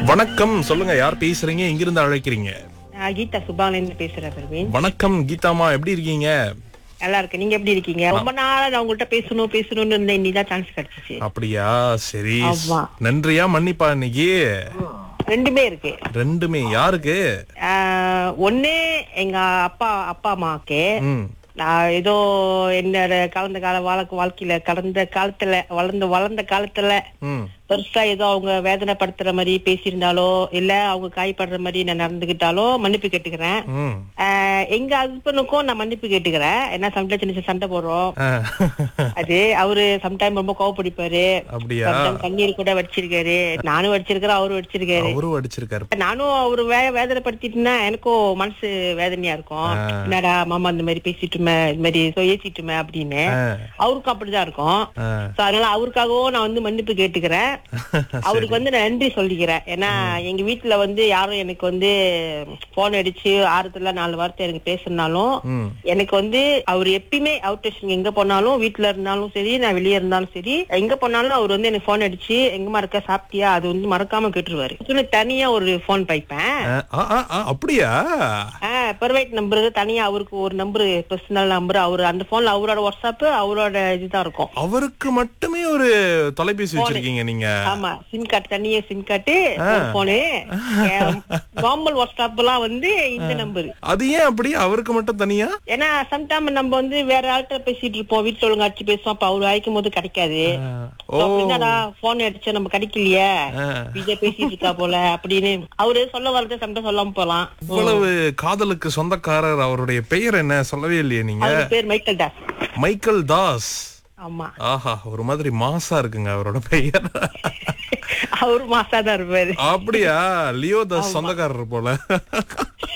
வணக்கம் சொல்லுங்க யார் பேசுறீங்க எங்கிருந்து அழைக்கிறீங்க நான் கீதா சுபாலேந்து பேசுறேன் பிரவீன் வணக்கம் கீதாமா எப்படி இருக்கீங்க நல்லா இருக்கு நீங்க எப்படி இருக்கீங்க ரொம்ப நாளா நான் உங்கள்ட்ட பேசணும் பேசணும்னு இருந்தேன் இன்னிதான் சான்ஸ் கிடைச்சிச்சு அப்படியா சரி ஆமா. நன்றியா மன்னிப்பா இன்னைக்கு ரெண்டுமே இருக்கு ரெண்டுமே யாருக்கு ஆஹ், ஒண்ணு எங்க அப்பா அப்பா அம்மாக்கு ம் நான் ஏதோ என்னோட கலந்த கால வாழ்க்கை வாழ்க்கையில கடந்த காலத்துல வளர்ந்த வளர்ந்த காலத்துல ம் பெருசா ஏதோ அவங்க வேதனைப்படுத்துற மாதிரி பேசியிருந்தாலோ இல்ல அவங்க காயப்படுற மாதிரி நான் நடந்துகிட்டாலோ மன்னிப்பு கேட்டுக்கிறேன் ம் ஆஹ், எங்க ஹஸ்பண்டுக்கும் நான் மன்னிப்பு கேட்டுக்கிறேன் ஏன்னா சம்டைம் சின்ன சின்ன சண்டை போடுறோம் ஆ. அது அவரு சம்டைம் ரொம்ப கோவப்படிப்பாரு அப்படியா Sometime கண்ணீர் கூட வடிச்சிருக்காரு நானும் வடிச்சிருக்கிறேன் அவரும் வடிச்சிருக்காரு அவரும் அடிச்சிருக்காரு நானும் அவரு வே வேதனைப்படுத்திட்டுனா எனக்கும் மனசு வேதனையா இருக்கும் ஆ. என்னடா மாமா இந்த மாதிரி பேசிட்டுமே இந்த மாதிரி so ஏசிட்டுமே அப்படின்னு ஆ. அவருக்கும் அப்படிதான் இருக்கும் ஆ. So, அதனால அவருக்காகவும் நான் வந்து மன்னிப்பு கேட்டுக்கிறேன் அவருக்கு வந்து நான் நன்றி சொல்லிக்கிறேன் ஏன்னா எங்க வீட்டுல வந்து யாரும் எனக்கு வந்து போன் அடிச்சு ஆறுதலா நாலு வார்த்தை எனக்கு பேசுனாலும் ம் எனக்கு வந்து அவர் எப்பயுமே அவுட் ஸ்டேஷன் எங்க போனாலும் வீட்ல இருந்தாலும் சரி நான் வெளியே இருந்தாலும் சரி எங்க போனாலும் அவர் வந்து எனக்கு போன் அடிச்சு எங்கம்மா இருக்க சாப்பிட்டியா அது வந்து மறக்காம கேட்டுருவாரு அதுக்குன்னு தனியா ஒரு போன் பைப்பேன் ஆ, ஆ, ஆ, ஆ, அப்படியா பிரைவேட் நம்பர் தனியா அவருக்கு ஒரு நம்பர் பர்சனல் நம்பர் அவரு அந்த போன்ல அவரோட வாட்ஸ்அப் அவரோட இதுதான் இருக்கும் அவருக்கு மட்டுமே ஒரு தொலைபேசி வச்சிருக்கீங்க நீங்க ஆமா சிம் கார்டு தனியா sim card phone normal WhatsApp எல்லாம் வந்து இந்த நம்பர் அது ஏன் அப்படி அவருக்கு மட்டும் தனியா ஏன்னா சம்டைம் நம்ம வந்து வேற ஆள்கிட்ட பேசிட்டு இருப்போம் வீட்டுல ஒழுங்கா அடிச்சு பேசுவோம் அப்ப அவரு அழைக்கும் போது கிடைக்காது ஆ. So, அப்ப என்னடா போன் அடிச்சா நம்ம கிடைக்கலையே ஆ. விஜய் பேசிட்டு இருக்கா போல அப்படின்னு அவரு சொல்ல வரத சம்டைம் சொல்லாம போலாம் இவ்வளவு காதலுக்கு சொந்தக்காரர் அவருடைய பெயர் என்ன சொல்லவே இல்லையே நீங்க அவரு பேர் மைக்கேல் தாஸ் மைக்கேல் தாஸ் ஆமா ஆஹா ஒரு மாதிரி மாசா இருக்குங்க அவரோட பெயர் அவரு மாசாதான் இருப்பாரு அப்படியா லியோ தாஸ் சொந்தக்காரர் போல